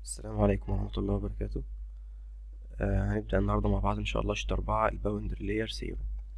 السلام عليكم ورحمة الله وبركاته آه هنبدأ النهاردة مع بعض إن شاء الله شيت أربعة الباوندري لاير ثيوري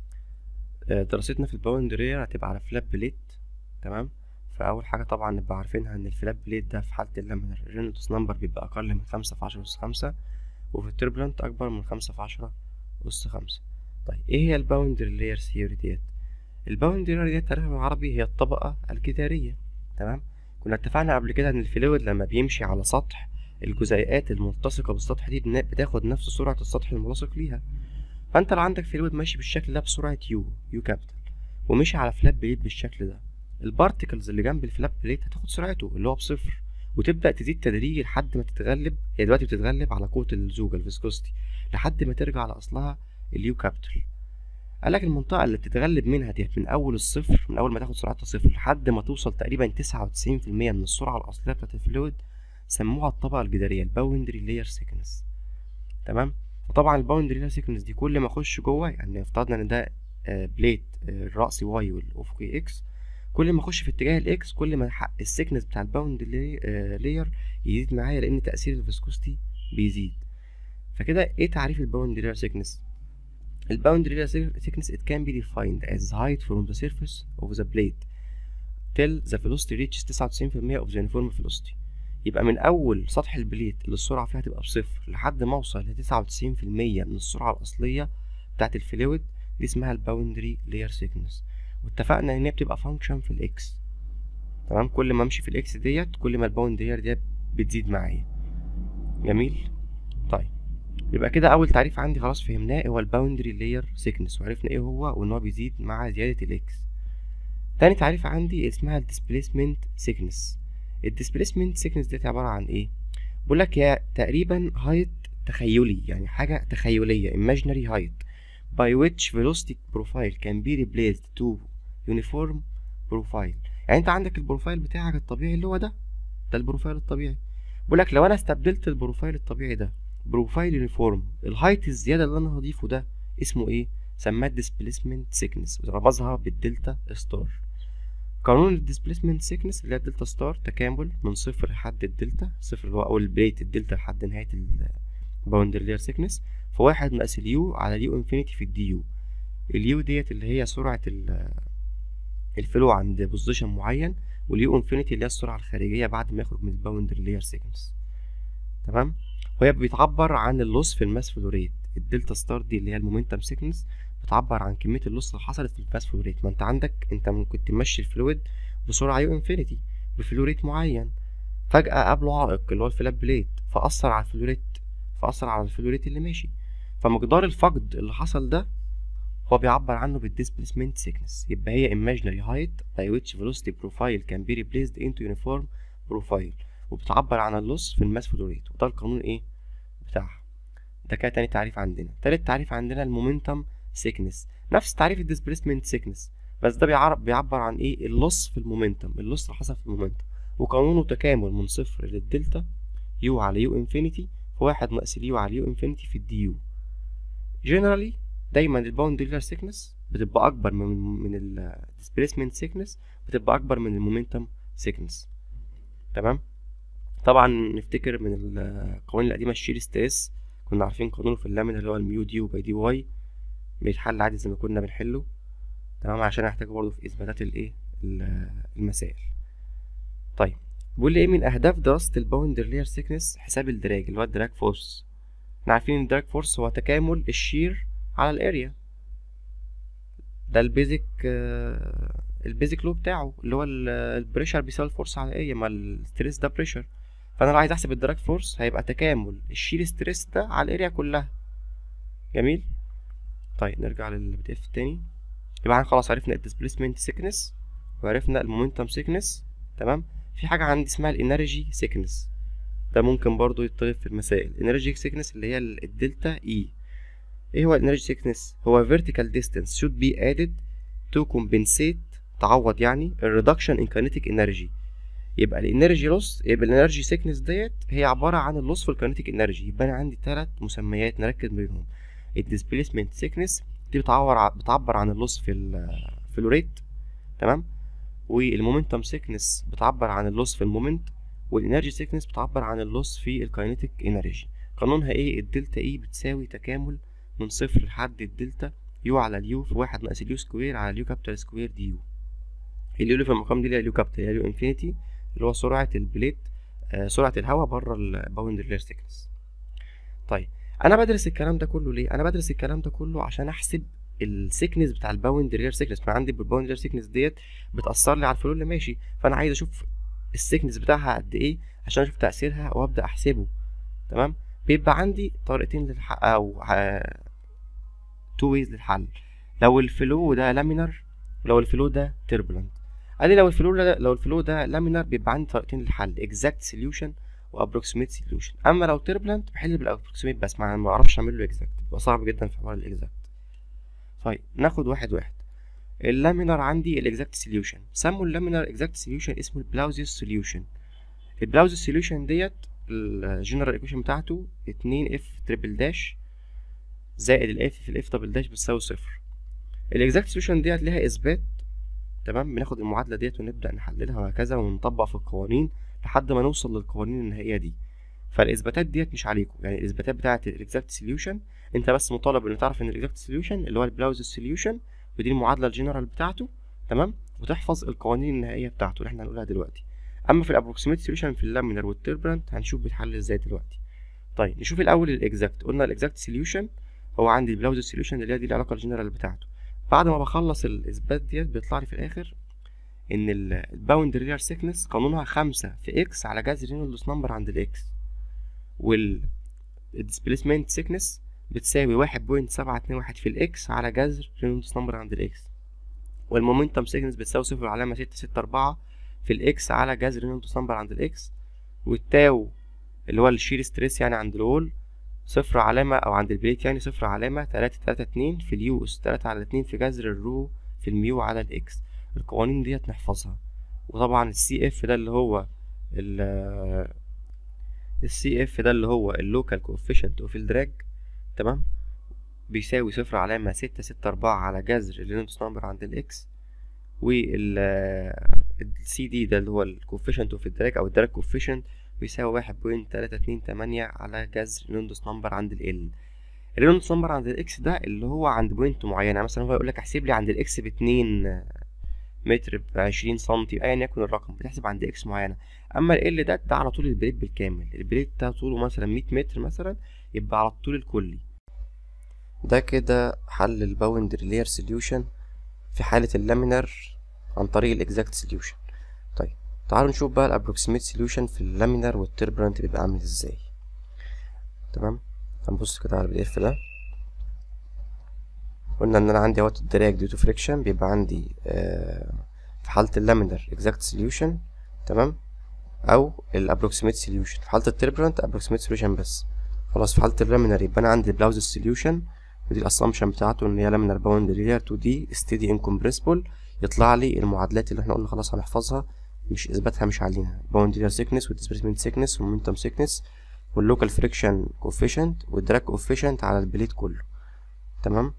آه دراستنا في الباوندري لاير هتبقى على فلاب بليت تمام فأول حاجة طبعا نبقى عارفينها إن الفلاب بليت ده في حالة لما الرينولدز نمبر بيبقى أقل من خمسة في عشرة أس خمسة وفي التربلنت أكبر من خمسة في عشرة أس خمسة طيب إيه هي الباوندري لاير ثيوري ديت الباوندري لاير ديت تعريفها بالعربي هي الطبقة الجدارية تمام كنا اتفقنا قبل كده إن الفلويد لما بيمشي على سطح الجزيئات الملتصقة بالسطح دي بنا- بتاخد نفس سرعة السطح الملاصق ليها فانت لو عندك فلويد ماشي بالشكل ده بسرعة يو يو كابيتال ومشي على فلاب بليت بالشكل ده البارتكلز اللي جنب الفلاب بليت هتاخد سرعته اللي هو بصفر وتبدأ تزيد تدريجي لحد ما تتغلب هي دلوقتي بتتغلب على قوة الزوجة الفيسكوستي لحد ما ترجع لأصلها اليو كابيتال قالك المنطقة اللي بتتغلب منها ديت من أول الصفر من أول ما تاخد سرعتها صفر لحد ما توصل تقريبا تسعة وتسعين في المية من السرعة الأصلية بتاعت الفلويد سموها الطبقة الجدارية الباوندري لاير سيكنس تمام وطبعا الباوندري لاير سيكنس دي كل ما اخش جوه يعني افترضنا ان ده آه، بليت آه، الرأسي واي والأفقي اكس كل ما اخش في اتجاه الاكس كل ما الح- السيكنس بتاع الباوندري لاير يزيد معايا لان تأثير الفيسكوستي بيزيد فكده ايه تعريف الباوندري لاير سيكنس الباوندري لاير سيكنس it can be defined as height from the surface of the plate till the velocity reaches 99% of the uniform velocity يبقى من أول سطح البليت اللي السرعة فيها تبقى بصفر لحد ما أوصل لتسعة وتسعين في المية من السرعة الأصلية بتاعة الفلويد دي اسمها الباوندري لاير سيكنس واتفقنا إن هي بتبقى فانكشن في الإكس تمام كل ما أمشي في الإكس ديت كل ما الباوندري لاير ديت بتزيد معايا جميل طيب يبقى كده أول تعريف عندي خلاص فهمناه هو الباوندري لاير سيكنس وعرفنا إيه هو وإن هو بيزيد مع زيادة الإكس تاني تعريف عندي اسمها الديسبيسمنت سيكنس الديسبيسمنت سيكنس ديت عبارة عن ايه بقول لك هي تقريبا هايت تخيلي يعني حاجة تخيلية imaginary height by which velocity profile can be replaced to uniform profile يعني انت عندك البروفايل بتاعك الطبيعي اللي هو ده ده البروفايل الطبيعي بقول لك لو انا استبدلت البروفايل الطبيعي ده بروفايل يونيفورم الهايت الزيادة اللي انا هضيفه ده اسمه ايه سماه displacement sickness رمزها بالدلتا ستار قانون الديسبيسمنت سيكنس اللي هي الدلتا ستار تكامل من صفر لحد الدلتا صفر اللي هو اول بليت الدلتا لحد نهاية الباوندري لاير سيكنس فواحد ناقص اليو على اليو انفينيتي في الدي يو اليو ديت اللي هي سرعة ال- الفلو عند بوزيشن معين واليو انفينيتي اللي هي السرعة الخارجية بعد ما يخرج من الباوندري لاير سيكنس تمام وهي بتعبر عن اللوس في الماس فلو ريت الدلتا ستار دي اللي هي المومنتم سيكنس بتعبر عن كمية اللوس اللي حصلت في الماس فلو ريت ما انت عندك انت ممكن تمشي الفلويد بسرعة يو انفينيتي بفلو ريت معين فجأة قابله عائق اللي هو الفلاب بليت فأثر على الفلو ريت فأثر على الفلو ريت اللي ماشي فمقدار الفقد اللي حصل ده هو بيعبر عنه بالديسبيسمنت سيكنس يبقى هي imaginary height by which velocity profile can be replaced into uniform profile وبتعبر عن اللوس في الماس فلو ريت وده القانون ايه بتاعها ده كده تاني تعريف عندنا تالت تعريف عندنا المومنتم سيكنس نفس تعريف الديسبيسمنت سيكنس بس ده بيعرف بيعبر عن ايه اللوس في المومنتم اللوس اللي حصل في المومنتم وقانونه تكامل من صفر للدلتا يو على يو انفينيتي في واحد ناقص اليو على يو انفينيتي في الدي يو جنرالي دايما الباوندري سيكنس بتبقى اكبر من من الديسبيسمنت سيكنس بتبقى اكبر من المومنتم سيكنس تمام طبعا نفتكر من القوانين القديمه الشير ستريس كنا عارفين قانونه في اللامين اللي هو الميو دي وباي دي واي بيتحل عادي زي ما كنا بنحله تمام عشان هحتاجه برضه في اثباتات الايه ال- المسائل طيب بيقول لي ايه من اهداف دراسه الباوندر لاير سيكنس حساب الدراج اللي هو الدراج فورس احنا عارفين ان الدراج فورس هو تكامل الشير على الاريا ده البيزك آه، البيزك لو بتاعه اللي هو ال- البريشر بيساوي الفورس على الاريا ما الستريس ده بريشر فانا لو عايز احسب الدراج فورس هيبقى تكامل الشير ستريس ده على الاريا كلها جميل طيب نرجع للبي دي اف تاني يبقى احنا خلاص عرفنا الديسبيسمنت سيكنس وعرفنا المومنتم سيكنس تمام في حاجه عندي اسمها الانرجي سيكنس ده ممكن برضو يتطلب في المسائل الانرجي سيكنس اللي هي ال- الدلتا اي ايه هو الانرجي سيكنس هو vertical distance should be added to compensate تعوض يعني ال reduction in kinetic energy يبقى الانرجي لوس يبقى الانرجي سيكنس ديت هي عباره عن اللوس في الكينيتيك انرجي يبقى انا عندي ثلاث مسميات نركز بينهم الديسبيسمنت سيكنس دي بتعبر ع- بتعبر عن اللوس في الفلوريت تمام والمومنتم سيكنس بتعبر عن اللوس في المومنت والانرجي سيكنس بتعبر عن اللوس في الكاينيتيك انرجي قانونها ايه الدلتا اي بتساوي تكامل من صفر لحد الدلتا يو على اليو في واحد ناقص اليو سكوير على اليو كابيتال سكوير دي يو اليو اللي في المقام دي اللي هي اليو كابيتال هي اليو انفينيتي اللي هو سرعة البليت آه سرعة الهواء بره الباوندري لير سيكنس طيب انا بدرس الكلام ده كله ليه انا بدرس الكلام ده كله عشان احسب السيكنس بتاع الباوندري لير سيكنس ما عندي الباوندري لير سيكنس ديت بتاثر لي على الفلو اللي ماشي فانا عايز اشوف السيكنس بتاعها قد ايه عشان اشوف تاثيرها وابدا احسبه تمام بيبقى عندي طريقتين للحل او تو ويز للحل لو الفلو ده لامينر ولو الفلو ده تربلنت قال لي لو الفلو ده لو الفلو ده لامينر بيبقى عندي طريقتين للحل اكزاكت سوليوشن وابروكسيميت سوليوشن اما لو تربلنت بحل بالابروكسيميت بس ما ما اعرفش اعمل له اكزاكت بيبقى صعب جدا في حوار الاكزاكت طيب ناخد واحد واحد اللامينر عندي الاكزاكت سوليوشن سموا اللامينر اكزاكت سوليوشن اسمه البلاوزيوس سوليوشن البلاوزيوس سوليوشن ديت الجنرال ايكويشن بتاعته اتنين اف تريبل داش زائد الاف في الاف دبل داش بتساوي صفر الاكزاكت سوليوشن ديت ليها اثبات تمام بناخد المعادله ديت ونبدا نحللها وهكذا ونطبق في القوانين لحد ما نوصل للقوانين النهائيه دي فالاثباتات ديت مش عليكم يعني الاثباتات بتاعه الاكزاكت سوليوشن انت بس مطالب ان تعرف ان الاكزاكت سوليوشن اللي هو البلاوز سوليوشن ودي المعادله الجنرال بتاعته تمام وتحفظ القوانين النهائيه بتاعته اللي احنا هنقولها دلوقتي اما في الابروكسيميت سوليوشن في اللامينر والتربرنت هنشوف بيتحل ازاي دلوقتي طيب نشوف الاول الاكزاكت قلنا الاكزاكت سوليوشن هو عندي البلاوز سوليوشن اللي هي دي العلاقه الجنرال بتاعته بعد ما بخلص الاثبات ديت بيطلع لي في الاخر ان الباوندري لير سيكنس قانونها خمسة في اكس على جذر رينولدز نمبر عند الاكس وال الديسبيسمنت سيكنس بتساوي واحد بوينت سبعة اتنين واحد في الاكس على جذر رينولدز نمبر عند الاكس والمومنتم سيكنس بتساوي صفر علامة ستة ستة أربعة في الاكس على جذر رينولدز نمبر عند الاكس والتاو اللي هو الشير ستريس يعني عند الوول صفر علامة أو عند البليت يعني صفر علامة تلاتة تلاتة اتنين في اليو أس تلاتة على اتنين في جذر الرو في الميو على الإكس القوانين ديت نحفظها وطبعا السي اف ده اللي هو ال السي اف ده اللي هو اللوكال كوفيشنت اوف الدراج تمام بيساوي صفر علامة ستة ستة أربعة على جذر اللينوس نمبر عند الإكس وال السي دي ده اللي هو الكوفيشنت اوف الدراج أو الدراج كوفيشنت بيساوي واحد بوينت تلاتة اتنين تمانية على جذر اللينوس نمبر عند ال اللينوس نمبر عند الإكس ده اللي هو عند بوينت معينة مثلا هو يقولك احسب لي عند الإكس باتنين متر بعشرين سنتي ايا يكن الرقم بتحسب عند اكس معينة اما ال ده ده على طول البليت بالكامل البليت ده طوله مثلا مية متر مثلا يبقى على الطول الكلي ده كده حل الباوندري لير سوليوشن في حالة اللامينر عن طريق الاكزاكت سوليوشن طيب تعالوا نشوف بقى الابروكسيميت سوليوشن في اللامينر والتربرنت بيبقى عامل ازاي تمام هنبص كده على البي اف ده قلنا ان انا عندي اهوت الدراج ديو تو فريكشن بيبقى عندي آه في حالة اللامينر اكزاكت سوليوشن تمام او الابروكسيميت سوليوشن في حالة التربرنت ابروكسيميت سوليوشن بس خلاص في حالة اللامينر يبقى انا عندي البلاوز سوليوشن ودي الاسامبشن بتاعته ان هي لامينر باوندري لير 2 دي ستيدي انكمبريسبل يطلع لي المعادلات اللي احنا قلنا خلاص هنحفظها مش اثباتها مش علينا باوندري لير سيكنس والديسبيسمنت سيكنس والمومنتم سيكنس واللوكال فريكشن كوفيشنت والدراج كوفيشنت على البليت كله تمام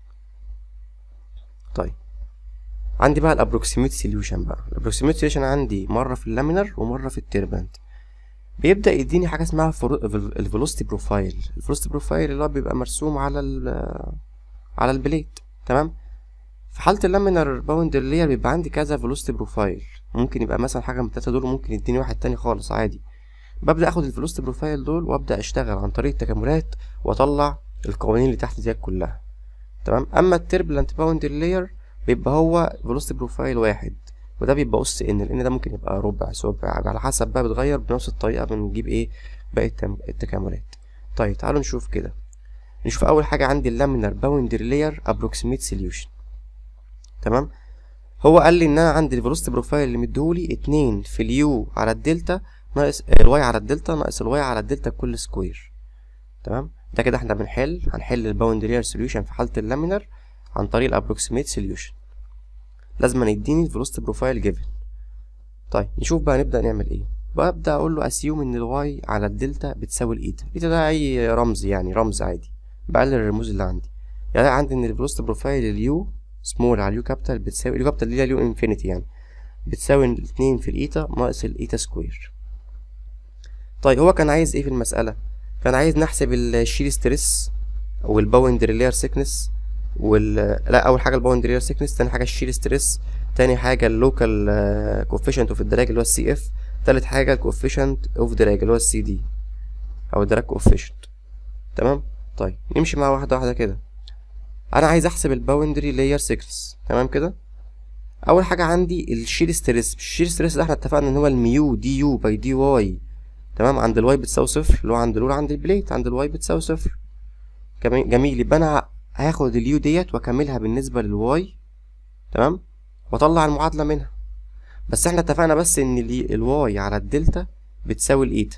طيب عندي بقى الابروكسيميت سوليوشن بقى الابروكسيميت سوليوشن عندي مره في اللامينر ومره في التربنت بيبدا يديني حاجه اسمها الفيلوسيتي بروفايل الفيلوسيتي بروفايل اللي هو بيبقى مرسوم على ال على البليت تمام في حاله اللامينر باوندر لير بيبقى عندي كذا فيلوسيتي بروفايل ممكن يبقى مثلا حاجه من التلاته دول وممكن يديني واحد تاني خالص عادي ببدا اخد الفيلوسيتي بروفايل دول وابدا اشتغل عن طريق التكاملات واطلع القوانين اللي تحت ديت كلها تمام اما التربلنت باوندر لاير بيبقى هو فيلوسيتي بروفايل واحد وده بيبقى اس ان لان ده ممكن يبقى ربع سبع على حسب بقى بتغير بنفس الطريقه بنجيب ايه باقي التكاملات طيب تعالوا نشوف كده نشوف اول حاجه عندي اللامينر باوندر لاير ابروكسيميت سوليوشن تمام هو قال لي ان انا عندي الفيلوسيتي بروفايل اللي مديهولي اتنين في اليو على الدلتا ناقص الواي على الدلتا ناقص الواي على الدلتا كل سكوير تمام ده كده احنا بنحل هنحل الباوندري لير سوليوشن في حاله اللامينر عن طريق الابروكسيميت سوليوشن لازم يديني الفيلوسيتي بروفايل جيفن طيب نشوف بقى نبدا نعمل ايه ببدا اقول له اسيوم ان الواي على الدلتا بتساوي الايتا الايتا ده اي رمز يعني رمز عادي بقلل الرموز اللي عندي يعني عندي ان الفيلوسيتي بروفايل اليو سمول على اليو كابيتال بتساوي اليو كابيتال اللي هي اليو انفينيتي يعني بتساوي الاتنين في الايتا ناقص الايتا سكوير طيب هو كان عايز ايه في المسألة كان عايز نحسب الشير ستريس والباوندري لير سيكنس وال لا اول حاجه الباوندري لير سيكنس تاني حاجه الشير ستريس تاني حاجه اللوكال كوفيشنت اوف الدراج اللي هو السي اف تالت حاجه الكوفيشنت اوف دراج اللي هو السي دي او الدراج كوفيشنت تمام طيب نمشي مع واحده واحده كده انا عايز احسب الباوندري لاير سيكنس تمام كده اول حاجه عندي الشير ستريس الشير ستريس ده احنا اتفقنا ان هو الميو دي يو باي دي واي تمام عند الواي بتساوي صفر اللي هو عند الأولى عند البليت عند الواي بتساوي صفر جميل جميل يبقى أنا هاخد اليو ديت وأكملها بالنسبة للواي تمام وأطلع المعادلة منها بس احنا اتفقنا بس إن الواي على الدلتا بتساوي الإيتا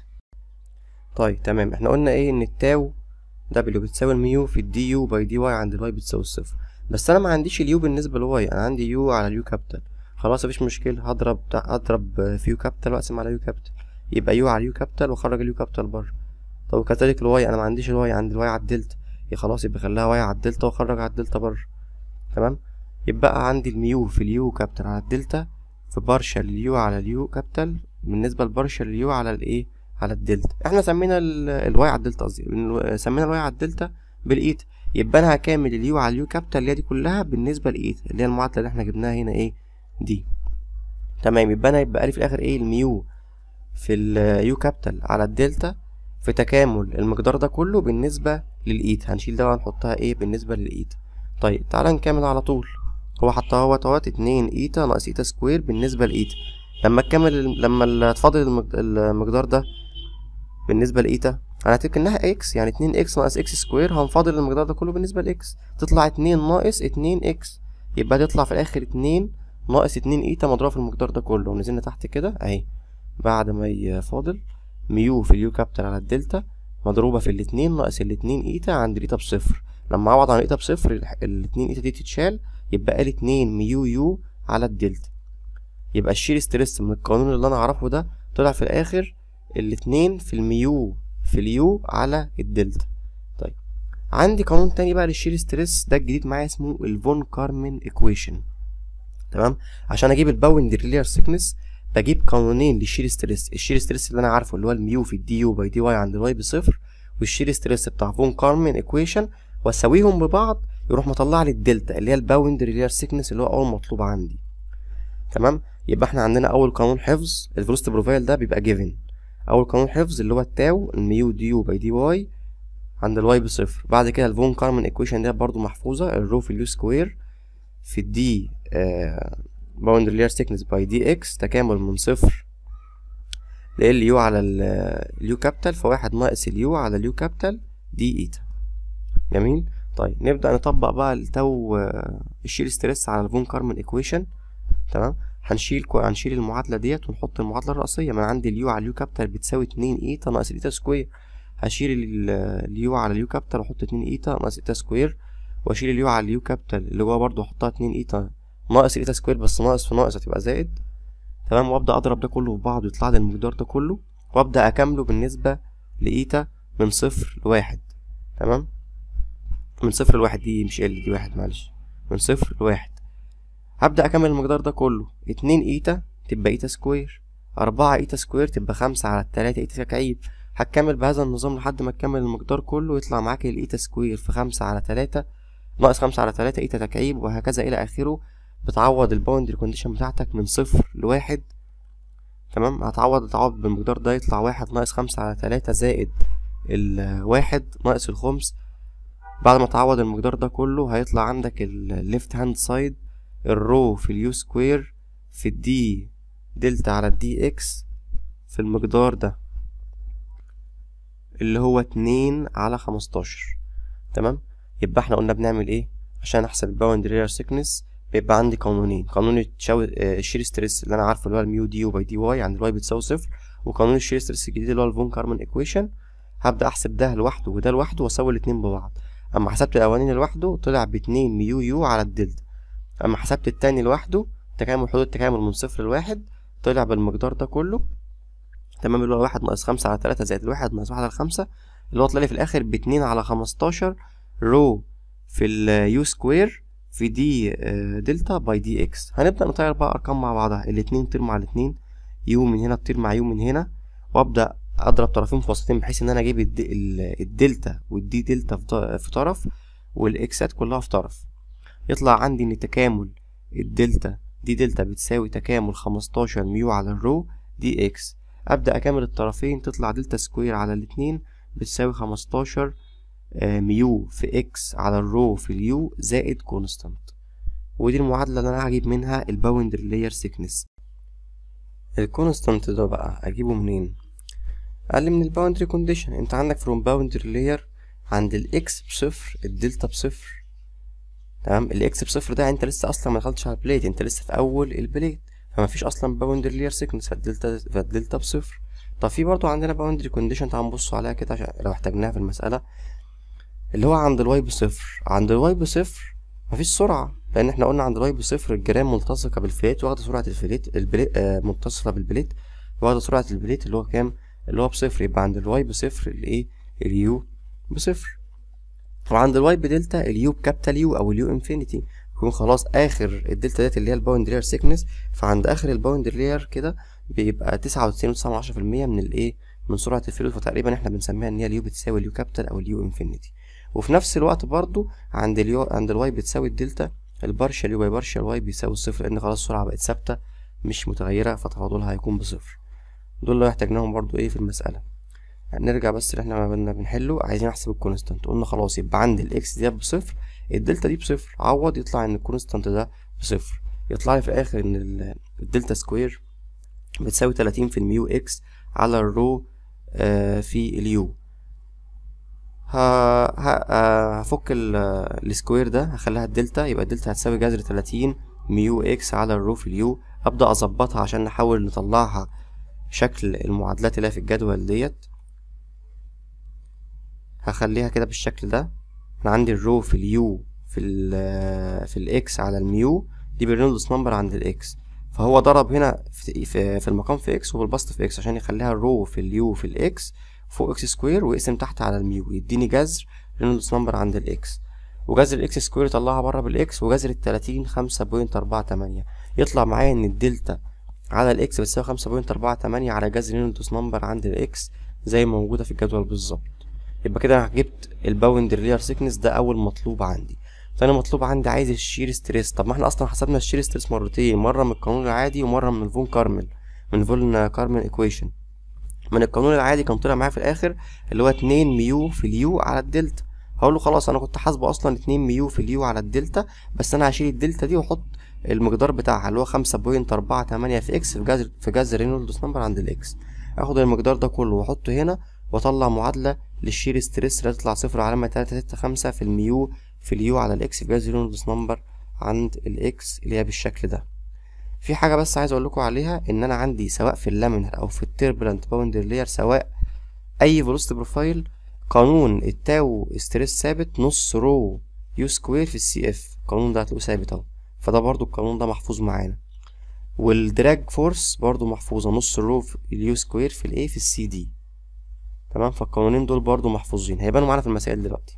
طيب تمام احنا قلنا ايه إن التاو دبليو بتساوي الميو في الدي يو باي دي واي عند الواي بتساوي الصفر بس أنا ما عنديش اليو بالنسبة للواي أنا عندي يو على اليو كابيتال خلاص مفيش مشكلة هضرب هضرب في يو كابيتال وأقسم على يو كابيتال يبقى يو على اليو كابيتال واخرج اليو كابيتال بره طب كذلك الواي انا ما عنديش الواي عندي الواي على الدلتا يبقى خلاص يبقى خليها واي على الدلتا واخرج على الدلتا بره تمام يبقى عندي الميو في اليو كابيتال على الدلتا في بارشل اليو على اليو كابيتال بالنسبه لبارشل اليو على الايه على الدلتا احنا سمينا الواي على الدلتا قصدي سمينا الواي على الدلتا بالايت يبقى انا هكمل اليو على اليو كابيتال اللي هي دي كلها بالنسبه لايت اللي هي المعادله اللي احنا جبناها هنا ايه دي تمام يبقى انا يبقى لي في الاخر ايه الميو في اليو كابيتال على الدلتا في تكامل المقدار ده كله بالنسبة للإيت هنشيل ده وهنحطها ايه بالنسبة للإيت طيب تعالى نكمل على طول هو حطها هو اهوت اتنين ايتا ناقص ايتا سكوير بالنسبة لإيتا لما تكمل لما تفاضل المقدار ده بالنسبة لإيتا هنعتبر انها اكس يعني اتنين اكس ناقص اكس سكوير هنفاضل المقدار ده كله بالنسبة لاكس تطلع اتنين ناقص اتنين اكس يبقى تطلع في الاخر اتنين ناقص اتنين ايتا مضروبة في المقدار ده كله ونزلنا تحت كده اهي بعد ما يفاضل ميو في اليو كابيتال على الدلتا مضروبة في الاتنين ناقص الاتنين ايتا عند الايتا بصفر لما اعوض عن الايتا بصفر الاتنين ايتا دي تتشال يبقى لي اتنين ميو يو على الدلتا يبقى الشير ستريس من القانون اللي انا اعرفه ده طلع في الاخر الاتنين في الميو في اليو على الدلتا طيب عندي قانون تاني بقى للشير ستريس ده الجديد معايا اسمه الفون كارمن ايكويشن تمام عشان اجيب الباوندري لير سيكنس بجيب قانونين للشير ستريس الشير ستريس اللي انا عارفه اللي هو الميو في الدي يو باي دي واي عند الواي بصفر والشير ستريس بتاع فون كارمن ايكويشن واساويهم ببعض يروح مطلع لي الدلتا اللي هي الباوندري لير سيكنس اللي هو اول مطلوب عندي تمام يبقى احنا عندنا اول قانون حفظ الفيلوسيتي بروفايل ده بيبقى جيفن اول قانون حفظ اللي هو التاو الميو دي يو باي دي واي عند الواي بصفر بعد كده الفون كارمن ايكويشن دي برضو محفوظه الرو في اليو سكوير في الدي آه باوندري لير سيكنس باي دي اكس تكامل من صفر ل يو على اليو كابيتال فواحد ناقص اليو على اليو كابيتال دي ايتا جميل طيب نبدأ نطبق بقى التو الشير ستريس على الفون كارمن ايكويشن تمام هنشيل هنشيل المعادلة ديت ونحط المعادلة الرئيسية ما عندي اليو على اليو كابيتال بتساوي اتنين ايتا ناقص الايتا سكوير هشيل اليو على اليو كابيتال واحط اتنين ايتا ناقص ايتا سكوير واشيل اليو على اليو كابيتال اللي جوه برضه احطها اتنين ايتا ناقص الايتا سكوير بس ناقص في ناقص هتبقى زائد تمام وابدا اضرب ده كله في بعض ويطلع لي المقدار ده كله وابدا اكمله بالنسبه لايتا من صفر لواحد تمام من صفر لواحد دي مش ال دي واحد معلش من صفر لواحد هبدا اكمل المقدار ده كله اتنين ايتا تبقى ايتا سكوير أربعة ايتا سكوير تبقى خمسة على التلاتة ايتا تكعيب هتكمل بهذا النظام لحد ما تكمل المقدار كله ويطلع معاك الايتا سكوير في خمسة على تلاتة ناقص خمسة على تلاتة ايتا تكعيب وهكذا الى اخره بتعوض الباوندري كونديشن بتاعتك من صفر لواحد تمام هتعوض تعوض بالمقدار ده يطلع واحد ناقص خمسة على تلاتة زائد الواحد ناقص الخمس بعد ما تعوض المقدار ده كله هيطلع عندك الليفت هاند سايد الرو في اليو سكوير في الدي دلتا على الدي اكس في المقدار ده اللي هو اتنين على خمستاشر تمام يبقى احنا قلنا بنعمل ايه عشان احسب الباوندري لير سيكنس بيبقى عندي قانونين قانون الشير ستريس اللي انا عارفه اللي هو الميو دي باي دي واي عند الواي بتساوي صفر وقانون الشير ستريس الجديد اللي هو الفون كارمن ايكويشن هبدا احسب ده لوحده وده لوحده واساوي الاتنين ببعض اما حسبت الاولاني لوحده طلع باتنين ميو يو على الدلتا اما حسبت التاني لوحده تكامل حدود التكامل من صفر لواحد طلع بالمقدار ده كله تمام اللي هو واحد ناقص خمسة على تلاتة زائد الواحد ناقص واحد على خمسة اللي هو طلع في الاخر باتنين على خمستاشر رو في اليو سكوير في دي دلتا باي دي اكس هنبدأ نطير بقى أرقام مع بعضها الاتنين تطير مع الاتنين يو من هنا تطير مع يو من هنا وأبدأ اضرب طرفين في وسطين بحيث ان انا اجيب الد... ال- الدلتا والدي دلتا في ط- في طرف والاكسات كلها في طرف يطلع عندي ان تكامل الدلتا دي دلتا بتساوي تكامل خمستاشر ميو على الرو دي اكس ابدا اكامل الطرفين تطلع دلتا سكوير على الاتنين بتساوي خمستاشر آه، ميو في اكس على الرو في اليو زائد كونستانت ودي المعادلة اللي انا هجيب منها الباوندري لاير سيكنس الكونستانت ده بقى اجيبه منين قال لي من الباوندري كونديشن انت عندك فروم باوندري لاير عند الاكس بصفر الدلتا بصفر تمام الاكس بصفر ده انت لسه اصلا ما دخلتش على البليت انت لسه في اول البليت فما فيش اصلا باوندري لاير سيكنس فالدلتا فالدلتا بصفر طب في برضو عندنا باوندري كونديشن تعال نبص عليها كده عشان لو احتاجناها في المسألة اللي هو عند الواي بصفر عند الواي بصفر مفيش سرعة لأن احنا قلنا عند الواي بصفر الجرام ملتصقة بالفليت واخدة سرعة الفليت البليت آه متصلة بالبليت واخدة سرعة البليت اللي هو كام اللي هو بصفر يبقى عند الواي بصفر الايه اليو بصفر وعند الواي بدلتا اليو بكابيتال يو او اليو انفينيتي يكون خلاص اخر الدلتا ديت اللي هي الباوند لاير سيكنس فعند اخر الباوند لاير كده بيبقى تسعة وتسعين وتسعة من عشرة في المية من الايه من سرعة الفلويد فتقريبا احنا بنسميها ان هي اليو بتساوي اليو كابيتال او اليو انفينيتي وفي نفس الوقت برضو عند اليو عند الواي بتساوي الدلتا البارشال يو باي بارشال واي بيساوي الصفر لان خلاص السرعة بقت ثابتة مش متغيرة فتفاضلها هيكون بصفر دول اللي احتاجناهم برضو ايه في المسألة نرجع بس اللي احنا ما كنا بنحله عايزين نحسب الكونستانت قلنا خلاص يبقى عند الاكس دي بصفر الدلتا دي بصفر عوض يطلع ان الكونستانت ده بصفر يطلع لي في الاخر ان ال- الدلتا سكوير بتساوي تلاتين في الميو اكس على الرو آه في اليو ه... ه... آه، هفك ال- السكوير ده هخليها الدلتا يبقى الدلتا هتساوي جذر تلاتين ميو اكس على الرو في اليو ابدا اظبطها عشان نحاول نطلعها شكل المعادلات اللي هي في الجدول ديت هخليها كده بالشكل ده انا عندي الرو في اليو في ال في الاكس على الميو دي بالرينولدز نمبر عند الاكس فهو ضرب هنا في, في, في المقام في اكس والبسط في اكس عشان يخليها الرو في اليو في الاكس فوق اكس سكوير ويقسم تحت على الميو يديني جذر رينولدز نمبر عند الاكس وجذر الاكس سكوير يطلعها بره بالاكس وجذر التلاتين خمسة بوينت اربعة تمانية يطلع معايا ان الدلتا على الاكس بتساوي خمسة بوينت اربعة تمانية على جذر رينولدز نمبر عند الاكس زي ما موجودة في الجدول بالظبط يبقى كده انا جبت الباوندري لير سيكنس ده اول مطلوب عندي تاني مطلوب عندي عايز الشير ستريس طب ما احنا اصلا حسبنا الشير ستريس مرتين مره من القانون العادي ومره من الفون كارمل من فون كارمل ايكويشن من القانون العادي كان طلع معايا في الاخر اللي هو 2 ميو في اليو على الدلتا هقول له خلاص انا كنت حاسبه اصلا 2 ميو في اليو على الدلتا بس انا هشيل الدلتا دي واحط المقدار بتاعها اللي هو 5.48 في اكس في جذر في جذر رينولدز نمبر عند الاكس اخد المقدار ده كله واحطه هنا واطلع معادله للشير ستريس اللي هتطلع صفر علامة تلاتة ستة خمسة في الميو في اليو على الاكس في جذر رينولدز نمبر عند الاكس اللي هي بالشكل ده في حاجة بس عايز اقول لكم عليها ان انا عندي سواء في اللامينر او في التيربلنت باوندر لاير سواء اي فيلوسيتي بروفايل قانون التاو ستريس ثابت نص رو يو سكوير في السي اف القانون ده هتلاقوه ثابت اهو فده برضو القانون ده محفوظ معانا والدراج فورس برضو محفوظة نص رو في اليو سكوير في الايه في السي دي تمام فالقانونين دول برضو محفوظين هيبانوا معانا في المسائل دلوقتي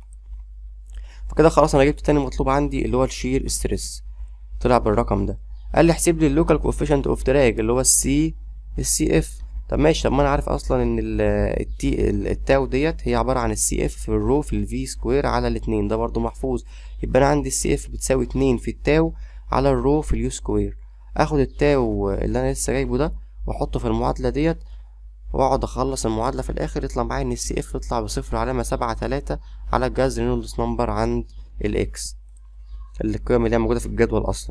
فكده خلاص انا جبت تاني مطلوب عندي اللي هو الشير ستريس طلع بالرقم ده قال لي احسب لي اللوكال كوفيشنت اوف دراج اللي هو السي السي اف طب ماشي طب ما انا عارف اصلا ان ال التي التاو ديت هي عباره عن السي اف في الرو في الفي سكوير على الاتنين ده برضو محفوظ يبقى انا عندي السي اف بتساوي اتنين في التاو على الرو في اليو سكوير اخد التاو اللي انا لسه جايبه ده واحطه في المعادله ديت واقعد اخلص المعادله في الاخر يطلع معايا ان السي اف يطلع بصفر علامه سبعة تلاتة على الجذر رينولدز نمبر عند الاكس القيم اللي هي موجوده في الجدول اصلا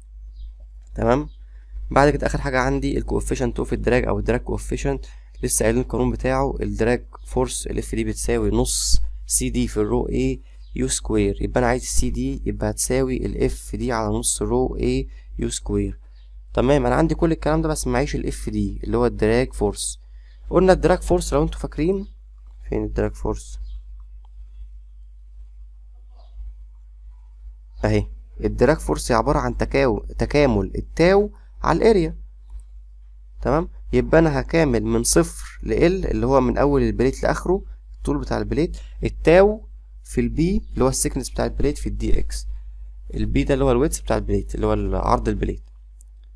تمام بعد كده اخر حاجه عندي الكوفيشنت اوف الدراج او الدراج كوفيشنت لسه قايلين القانون بتاعه الدراج فورس الاف دي بتساوي نص سي دي في الرو اي يو سكوير يبقى انا عايز السي دي يبقى هتساوي الاف دي على نص رو اي يو سكوير تمام انا عندي كل الكلام ده بس معيش الاف دي اللي هو الدراج فورس قلنا الدراج فورس لو انتوا فاكرين فين الدراج فورس اهي الدراج فورس عبارة عن تكاو تكامل التاو على الاريا تمام يبقى انا هكامل من صفر ل L اللي هو من اول البليت لاخره الطول بتاع البليت التاو في البي اللي هو السكنس بتاع البليت في الدي اكس البي ده اللي هو الويتس بتاع البليت اللي هو عرض البليت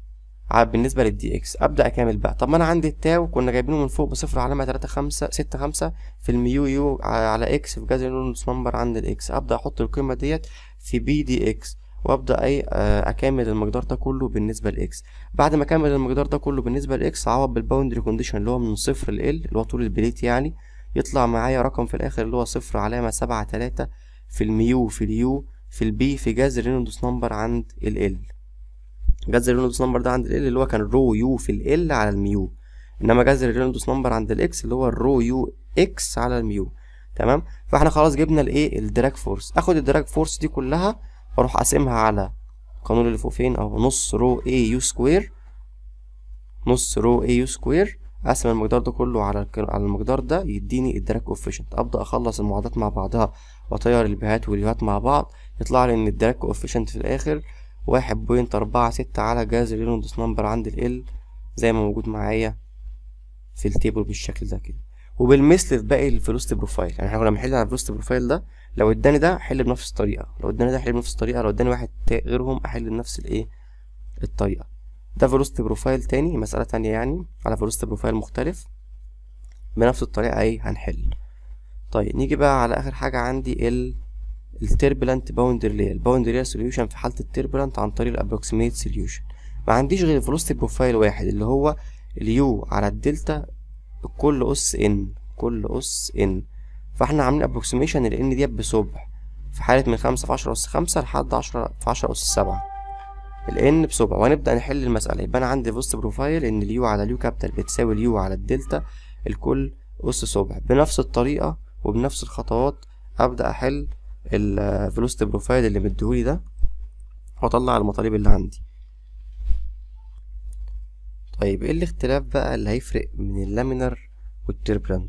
ع- بالنسبة للدي اكس ابدأ اكمل بقى طب ما انا عندي التاو كنا جايبينه من فوق بصفر علامة تلاتة خمسة ستة خمسة في الميو يو ع- على اكس في جذر النونس نمبر عند الاكس ابدأ احط القيمة ديت في بي دي اكس وابدا اي آه، اكمل المقدار ده كله بالنسبه لاكس بعد ما اكمل المقدار ده كله بالنسبه لاكس اعوض بالباوندري كونديشن اللي هو من صفر ل ال اللي هو طول البليت يعني يطلع معايا رقم في الاخر اللي هو صفر علامه سبعة تلاتة في الميو في اليو في البي في جذر رينولدز نمبر عند ال ال جذر رينولدز نمبر ده عند ال اللي هو كان رو يو في ال على الميو انما جذر رينولدز نمبر عند الاكس اللي هو الرو يو اكس على الميو تمام فاحنا خلاص جبنا الايه الدراج فورس اخد الدراج فورس دي كلها واروح اقسمها على القانون اللي فوق فين اهو نص رو اي يو سكوير نص رو اي يو سكوير اقسم المقدار ده كله على الك- على المقدار ده يديني الدراج كوفيشنت ابدا اخلص المعادلات مع بعضها واطير البيهات واليوهات مع بعض يطلع لي ان الدراج كوفيشنت في الاخر واحد بوينت أربعة ستة على جذر رينولدز نمبر عند ال زي ما موجود معايا في التيبل بالشكل ده كده وبالمثل في باقي الفيلوسيتي بروفايل يعني احنا كنا بنحل على الفيلوسيتي بروفايل ده لو اداني ده احل بنفس الطريقه لو اداني ده احل بنفس الطريقه لو اداني واحد تا- غيرهم احل بنفس الايه الطريقه ده فيلوسيتي بروفايل تاني مساله تانية يعني على فيلوسيتي بروفايل مختلف بنفس الطريقه ايه هنحل طيب نيجي بقى على اخر حاجه عندي ال التربلنت باوندري لير الباوندري لير سوليوشن في حاله التربلنت عن طريق الابروكسيميت سوليوشن ما عنديش غير فيلوسيتي بروفايل واحد اللي هو اليو على الدلتا كل اس ان كل اس ان فاحنا عاملين ابروكسيميشن الان ديت بصبع في حالة من خمسة في عشرة أس خمسة لحد عشرة في عشرة أس سبعة الان بصبع وهنبدأ نحل المسألة يبقى أنا عندي فوست بروفايل إن اليو على اليو كابيتال بتساوي اليو على الدلتا الكل أس صبع بنفس الطريقة وبنفس الخطوات أبدأ أحل الفيلوست بروفايل اللي مديهولي ده وأطلع المطالب اللي عندي طيب ايه الاختلاف بقى اللي هيفرق من اللامينر والتربلنت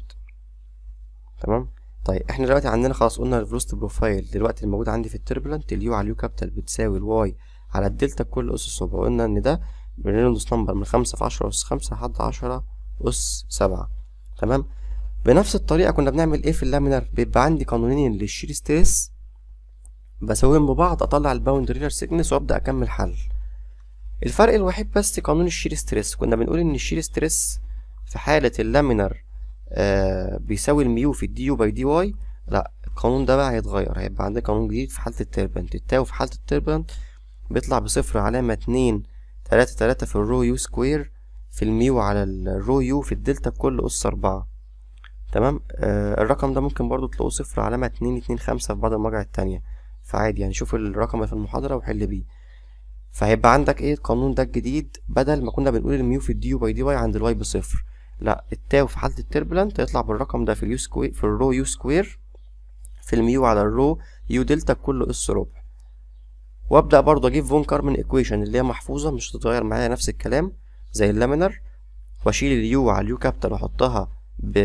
تمام طيب احنا دلوقتي عندنا خلاص قلنا الفلوست بروفايل دلوقتي الموجود عندي في التربلنت اليو على اليو كابيتال بتساوي الواي على الدلتا كل اس الصبع قلنا ان ده رينولدز نمبر من خمسة في عشرة اس خمسة لحد عشرة اس سبعة تمام بنفس الطريقة كنا بنعمل ايه في اللامينر بيبقى عندي قانونين للشير ستريس بساويهم ببعض اطلع الباوندري لير سيكنس وابدا اكمل حل الفرق الوحيد بس قانون الشير ستريس كنا بنقول ان الشير ستريس في حالة اللامينر آه بيساوي الميو في الدي يو باي دي واي لا القانون ده بقى هيتغير هيبقى عندنا قانون جديد في حالة التربنت التاو في حالة التربنت بيطلع بصفر علامة اتنين تلاتة تلاتة في الرو يو سكوير في الميو على الرو يو في الدلتا بكل أس أربعة تمام آه الرقم ده ممكن برضو تلاقوه صفر علامة اتنين اتنين خمسة في بعض المراجع التانية فعادي يعني شوف الرقم اللي في المحاضرة وحل بيه فهيبقى عندك ايه القانون ده الجديد بدل ما كنا بنقول الميو في الدي يو باي دي واي عند الواي بصفر لا التاو في حالة التربلنت هيطلع بالرقم ده في اليو سكوير في الرو يو سكوير في الميو على الرو يو دلتا بكل اس ربع وابدا برضه اجيب فون كارمن ايكويشن اللي هي محفوظه مش هتتغير معايا نفس الكلام زي اللامينر واشيل اليو على اليو كابيتال واحطها ب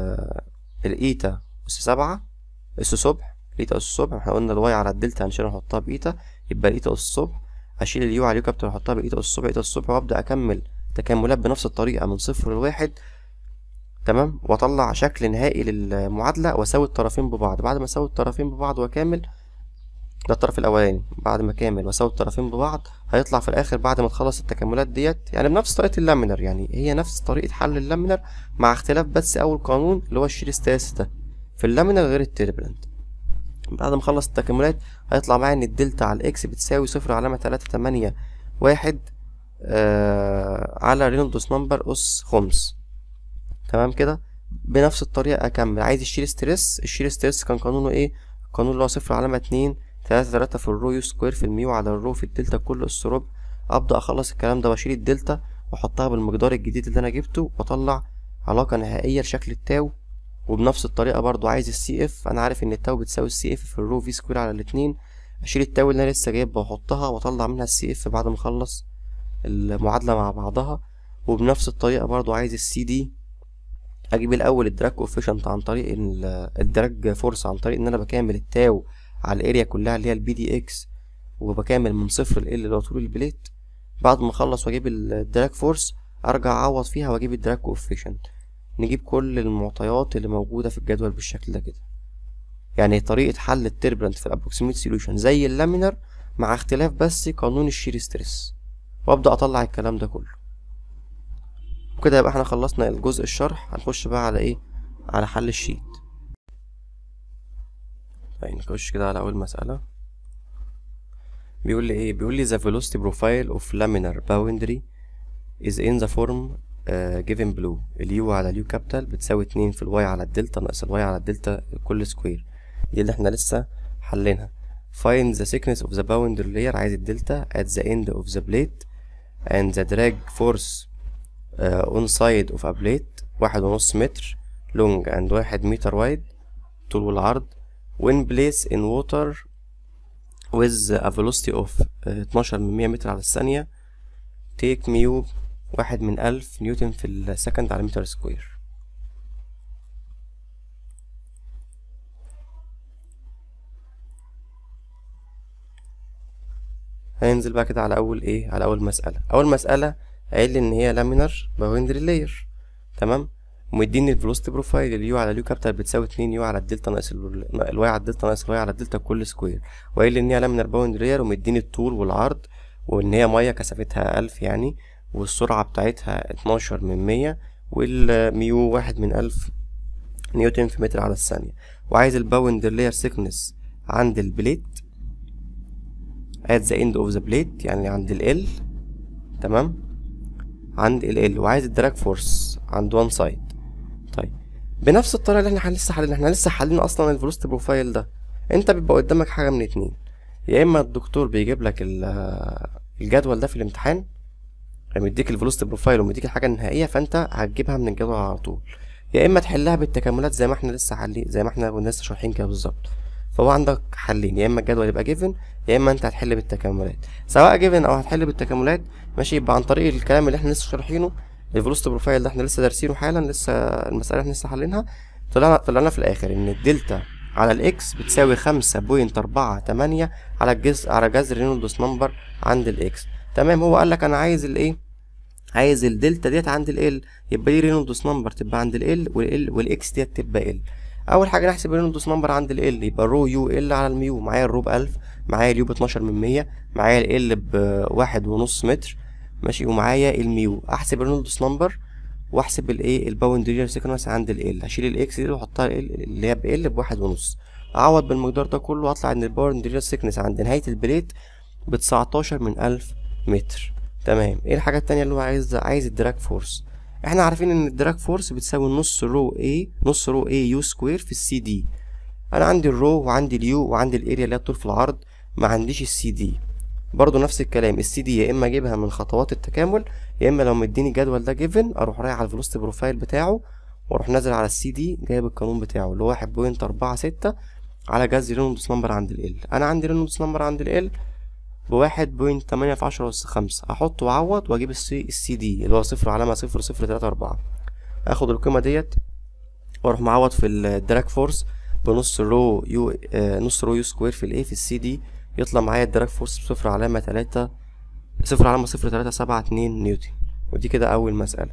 الايتا اس سبعة اس صبح الايتا اس صبح احنا قلنا الواي على الدلتا هنشيلها نحطها بايتا يبقى الايتا اس صبح اشيل اليو على اليو كابيتال واحطها بايتا اس صبح ايتا اس صبح وابدا اكمل تكاملات بنفس الطريقه من صفر لواحد تمام واطلع شكل نهائي للمعادله واساوي الطرفين ببعض بعد ما اساوي الطرفين ببعض واكامل ده الطرف الاولاني بعد ما كامل واساوي الطرفين ببعض هيطلع في الاخر بعد ما تخلص التكاملات ديت يعني بنفس طريقه اللامينر يعني هي نفس طريقه حل اللامينر مع اختلاف بس اول قانون اللي هو الشير ستاس ده في اللامينر غير التربلنت بعد ما اخلص التكاملات هيطلع معايا ان الدلتا على الاكس بتساوي صفر علامة تلاتة تمانية واحد آه على رينولدز نمبر اس خمس تمام كده بنفس الطريقة اكمل عايز الشير ستريس الشير ستريس كان قانونه ايه القانون اللي هو صفر علامة اتنين تلاتة تلاتة في الرو يو سكوير في الميو على الرو في الدلتا كل اس ربع ابدا اخلص الكلام ده واشيل الدلتا واحطها بالمقدار الجديد اللي انا جبته واطلع علاقة نهائية لشكل التاو وبنفس الطريقة برضو عايز السي اف انا عارف ان التاو بتساوي السي اف في الرو في سكوير على الاتنين اشيل التاو اللي انا لسه جايبها واحطها واطلع منها السي اف بعد ما اخلص المعادلة مع بعضها وبنفس الطريقة برضو عايز السي دي اجيب الاول الدراج كوفيشنت عن طريق الدراج فورس عن طريق ان انا بكامل التاو على الاريا كلها اللي هي البي دي اكس وبكامل من صفر ل اللي هو طول البليت بعد ما اخلص واجيب الدراج فورس ارجع اعوض فيها واجيب الدراج كوفيشنت نجيب كل المعطيات اللي موجودة في الجدول بالشكل ده كده يعني طريقة حل التربلنت في الابروكسيميت سوليوشن زي اللامينر مع اختلاف بس قانون الشير ستريس وابدا اطلع الكلام ده كله وكده يبقى احنا خلصنا الجزء الشرح هنخش بقى على ايه على حل الشيت طيب نخش كده على اول مسألة بيقول لي ايه بيقول لي the velocity profile of laminar boundary is in the form uh, given below اليو على اليو كابيتال بتساوي اتنين في الواي على الدلتا ناقص الواي على الدلتا كل سكوير دي اللي احنا لسه حلينها find the thickness of the boundary layer عايز الدلتا at the end of the plate and the drag force uh, on side of a plate واحد ونص متر long and واحد متر wide طول والعرض when placed in water with a velocity of uh, 12 من 100 متر على الثانية take ميو واحد من ألف نيوتن في السكند على متر سكوير هننزل بقى كده على أول إيه على أول مسألة أول مسألة قايل لي إن هي لامينر باوندري لاير تمام ومديني الفيلوسيتي بروفايل اليو على اليو كابيتال بتساوي اتنين يو على الدلتا ناقص ال- الواي على الدلتا ناقص الواي على الدلتا كل سكوير وقايل لي ان هي لامينر باوندري لاير ومديني الطول والعرض وان هي ميه كثافتها ألف يعني والسرعة بتاعتها اتناشر من مية والميو واحد من ألف نيوتن في متر على الثانية وعايز الباوندر لاير سيكنس عند البليت at the end of the plate يعني عند ال L تمام عند ال L وعايز الدراج فورس عند وان سايد طيب بنفس الطريقه اللي احنا لسه حلينا احنا لسه حالين اصلا الفلوست بروفايل ده انت بيبقى قدامك حاجه من اتنين يا اما الدكتور بيجيب لك ال- الجدول ده في الامتحان مديك الفلوست بروفايل ومديك الحاجه النهائيه فانت هتجيبها من الجدول على طول يا اما تحلها بالتكاملات زي ما احنا لسه حالين زي ما احنا كنا لسه شارحين كده بالظبط فهو عندك حلين يا اما الجدول يبقى جيفن يا اما انت هتحل بالتكاملات سواء جيفن او هتحل بالتكاملات ماشي يبقى عن طريق الكلام اللي احنا لسه شارحينه الفلوست بروفايل ده احنا لسه دارسينه حالا لسه المسألة احنا لسه حلينها طلعنا طلعنا في الآخر إن الدلتا على الإكس بتساوي خمسة بوينت أربعة تمانية على الجزء على جذر رينولدس نمبر عند الإكس تمام هو قال لك أنا عايز الإيه عايز الدلتا ديت عند ال يبقى دي رينولدس نمبر تبقى عند ال وال والإكس ديت تبقى ال أول حاجة نحسب رينولدس نمبر عند ال يبقى رو يو ال على الميو معايا الرو بألف معايا اليو باتناشر من مية معايا ال بواحد ونص متر ماشي ومعايا الميو احسب الرينولدس نمبر واحسب الايه الباوندري سيكونس عند ال هشيل الاكس دي واحطها ال اللي هي بال بواحد ونص اعوض بالمقدار ده كله واطلع ان الباوندري سيكنس عند نهايه البليت بتسعتاشر من ألف متر تمام ايه الحاجه التانية اللي هو عايز عايز الدراج فورس احنا عارفين ان الدراج فورس بتساوي نص رو اي نص رو اي يو سكوير في السي دي انا عندي الرو وعندي اليو وعندي الاريا اللي هي الطول في العرض ما عنديش السي دي برضو نفس الكلام السي دي يا اما اجيبها من خطوات التكامل يا اما لو مديني الجدول ده جيفن اروح رايح على الفلوست بروفايل بتاعه واروح نازل على السي دي جايب القانون بتاعه اللي هو واحد بوينت اربعة ستة على جذر رينولدس نمبر عند ال انا عندي رينولدس نمبر عند ال بواحد بوينت تمانية في عشرة أس خمسة أحط وأعوض وأجيب السي السي دي اللي هو صفر علامة صفر صفر تلاتة أربعة آخد القيمة ديت وأروح معوض في الدراج فورس بنص رو يو آه نص رو يو سكوير في الايه في السي دي يطلع معايا الدراج فورس بصفر علامة تلاتة صفر علامة صفر تلاتة سبعة اتنين نيوتن ودي كده أول مسألة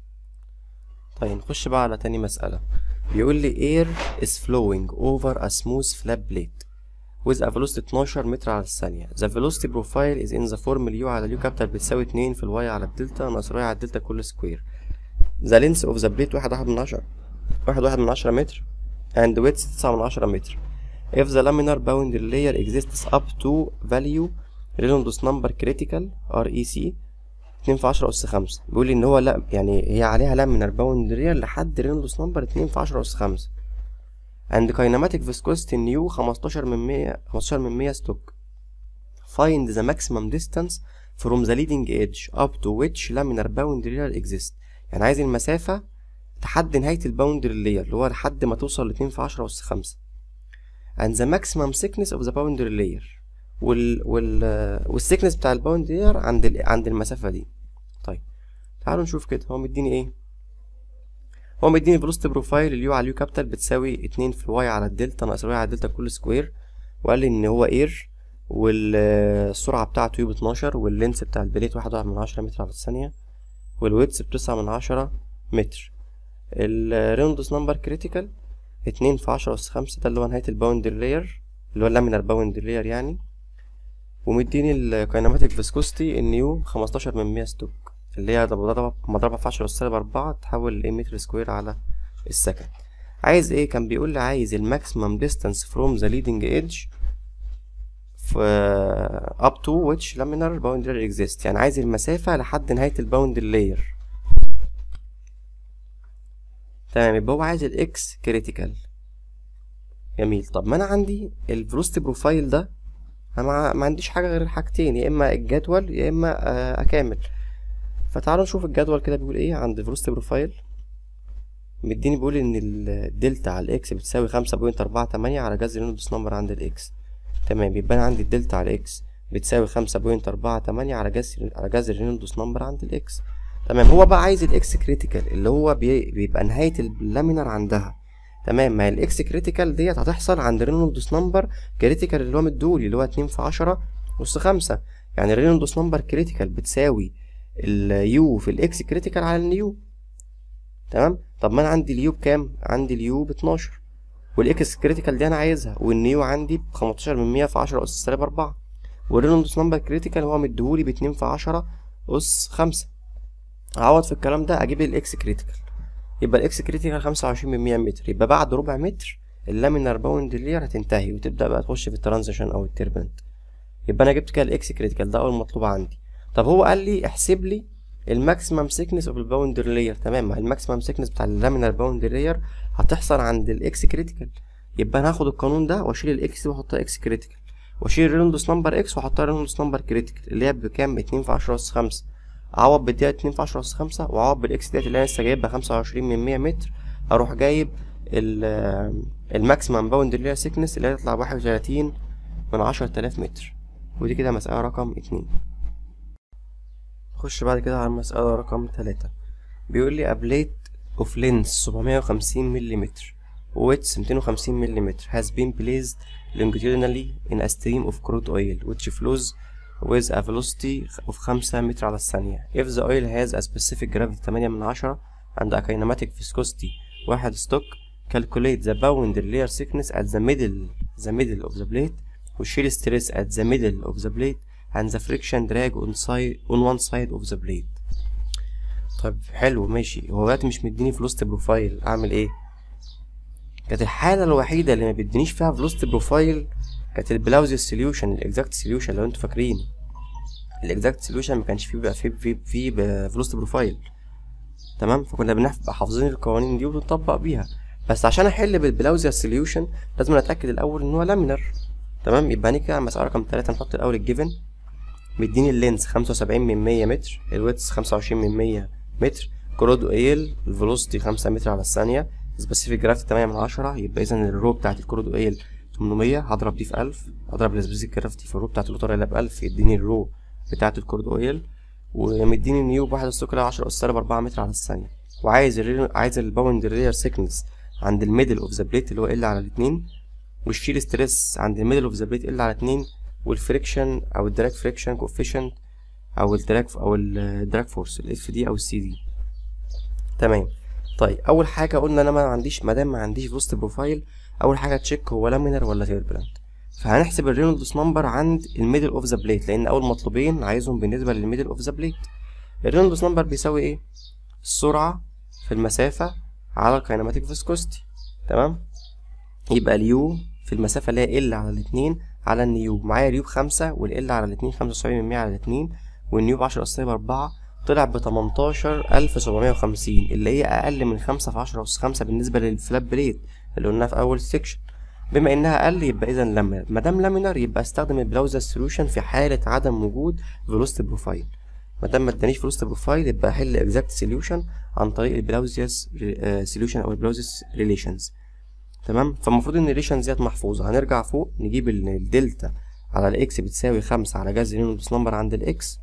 طيب نخش بقى على تاني مسألة بيقول لي air is flowing over a smooth flat plate with a velocity 12 متر على الثانية the velocity profile is in the form اليو على اليو كابيتال بتساوي اتنين في الواي على الدلتا ناقص الواي على الدلتا كل سكوير the length of the plate واحد واحد من عشرة واحد واحد من عشرة متر and width تسعة من عشرة متر if the laminar boundary layer exists up to value Reynolds number critical REC اتنين في عشرة أس خمسة بيقول لي إن هو لا يعني هي عليها laminar boundary layer لحد Reynolds number اتنين في عشرة أس خمسة and kinematic viscosity نيو خمستاشر من مية خمستاشر من مية ستوك find the maximum distance from the leading edge up to which laminar boundary layer exists يعني عايز المسافة لحد نهاية الباوندري layer اللي هو لحد ما توصل لاتنين في عشرة أس خمسة and the maximum thickness of the boundary layer وال وال والسيكنس بتاع الباوندري layer عند ال... عند المسافة دي طيب تعالوا نشوف كده هو مديني ايه هو مديني فيلوسيتي بروفايل اليو على اليو كابيتال بتساوي اتنين في الواي على الدلتا ناقص الواي على الدلتا كل سكوير وقال لي ان هو اير والسرعة بتاعته يو باتناشر واللينس بتاع البليت واحد واحد من عشرة متر على الثانية والويتس بتسعة من عشرة متر الريندوس نمبر كريتيكال اتنين في عشرة أس خمسة ده اللي هو نهاية الباوندري لاير اللي هو اللامينار باوندري لاير يعني ومديني الكايناماتيك فيسكوستي النيو خمستاشر من مية ستوك اللي هي مضربة مضربة في عشرة أس سالب أربعة تحول ل متر سكوير على السكند عايز ايه كان بيقول لي عايز الماكسيمم ديستانس فروم ذا ليدنج ايدج في up to which laminar boundary exists يعني عايز المسافة لحد نهاية الباوند لاير تمام يبقى هو عايز الاكس كريتيكال جميل طب ما انا عندي الفلوست بروفايل ده انا ما ما عنديش حاجه غير الحاجتين يا اما الجدول يا اما آه، اكامل فتعالوا نشوف الجدول كده بيقول ايه عند الفلوست بروفايل مديني بيقول ان الدلتا على الاكس بتساوي خمسة بوينت أربعة تمانية على جذر النودس نمبر عند الاكس تمام يبقى انا عندي الدلتا على اكس بتساوي خمسة بوينت أربعة تمانية على جذر على جذر النودس نمبر عند الاكس تمام هو بقى عايز الاكس كريتيكال اللي هو بي- بيبقى نهاية اللامينر عندها تمام ما هي الاكس كريتيكال ديت هتحصل عند رينولدس نمبر كريتيكال اللي هو مديهولي اللي هو اتنين في عشرة أس خمسة يعني رينولدس نمبر كريتيكال بتساوي اليو في الاكس كريتيكال على النيو تمام طب ما انا عندي اليو بكام عندي اليو ب 12 والاكس كريتيكال دي انا عايزها والنيو عندي ب 15 من 100 في 10 اس سالب 4 والرينولدس نمبر كريتيكال هو مديهولي ب 2 في 10 اس 5 اعوض في الكلام ده اجيب الاكس كريتيكال يبقى الاكس كريتيكال 25 من 100 متر يبقى بعد ربع متر اللامينار باوند لير هتنتهي وتبدا بقى تخش في الترانزيشن او التربنت يبقى انا جبت كده الاكس كريتيكال ده اول مطلوب عندي طب هو قال لي احسب لي الماكسيمم سيكنس اوف الباوندر لاير تمام ما الماكسيمم سيكنس بتاع اللامينار باوندر لاير هتحصل عند الاكس كريتيكال يبقى انا هاخد القانون ده واشيل الاكس دي واحطها اكس كريتيكال واشيل الرينولدس نمبر اكس واحطها رينولدس نمبر كريتيكال اللي هي بكام 2 في 10 اس 5 اعوض بالدقيقه 2 في 10 اس 5 واعوض بالاكس ديت اللي انا لسه جايبها 25 من 100 متر اروح جايب الماكسيمم باوندر لاير سيكنس اللي هي تطلع 31 من 10000 متر ودي كده مسألة رقم اتنين نخش بعد كده على المسألة رقم تلاتة بيقول لي a plate of length 750 ملم width 250 ملم has been placed longitudinally in a stream of crude oil which flows with a velocity of 5 متر على الثانية if the oil has a specific gravity 8 من 10 and a kinematic viscosity 1 stock calculate the boundary layer thickness at the middle the middle of the plate والشيل stress at the middle of the plate and the friction drag on side on one side of the plate طيب حلو ماشي هو دلوقتي مش مديني فلوست بروفايل اعمل ايه كانت الحالة الوحيدة اللي ما بيدينيش فيها فلوست بروفايل كانت البلاوزي سوليوشن الاكزاكت سوليوشن لو انتوا فاكرين الاكزاكت سوليوشن ما كانش فيه بقى فيه فيه فيه فلوست بروفايل تمام فكنا بنبقى حافظين القوانين دي وبنطبق بيها بس عشان احل بالبلاوزي سوليوشن لازم اتاكد الاول ان هو لامينر تمام يبقى نيجي على مسألة رقم تلاتة نحط الأول الجيفن مديني اللينس خمسة وسبعين من مية متر الويتس خمسة وعشرين من مية متر كرود اويل الفيلوسيتي خمسة متر على الثانية سبيسيفيك جرافيتي تمانية من عشرة يبقى إذا الرو بتاعت الكرود اويل تمنمية هضرب دي في ألف هضرب السبيسيفيك جرافيتي في الرو بتاعت اللوتر اللي بألف يديني الرو بتاعت الكرود اويل ومديني نيو بواحد السوك اللي عشرة أس سالب أربعة متر على الثانية وعايز ال عايز الباوندري لاير سيكنس عند الميدل اوف ذا بليت اللي هو ال على الاتنين والشيل ستريس عند الميدل اوف ذا بليت ال على اتنين والفريكشن او الدراج فريكشن كوفيشنت او الدراج او الدراج فورس الاف دي او السي دي تمام طيب اول حاجه قلنا انا ما عنديش ما دام ما عنديش فوست بروفايل اول حاجه تشيك هو لامينر ولا تيربلنت فهنحسب الرينولدس نمبر عند الميدل اوف ذا بليت لان اول مطلوبين عايزهم بالنسبه للميدل اوف ذا بليت الرينولدس نمبر بيساوي ايه السرعه في المسافه على الكاينماتيك فيسكوستي تمام يبقى اليو في المسافة اللي هي ال على الاتنين على النيو معايا اليو بخمسة والال على الاتنين خمسة وسبعين من مية على الاتنين والنيو بعشرة أس سالب أربعة طلع بتمنتاشر ألف سبعمية وخمسين اللي هي أقل من خمسة في عشرة أس خمسة بالنسبة للفلاب بليت اللي قلناها في أول سيكشن بما إنها أقل يبقى إذا لامينر مادام لامينر يبقى استخدم البلاوزا سوليوشن في حالة عدم وجود فيلوست بروفايل مادام ما ادانيش فيلوست بروفايل يبقى أحل اكزاكت سوليوشن عن طريق البلاوزياس سوليوشن أو البلاوزيس ريليشنز تمام فالمفروض ان الريليشن ديت محفوظه هنرجع فوق نجيب ال- الدلتا على الاكس بتساوي خمسة على جذر رينولدس نمبر عند الاكس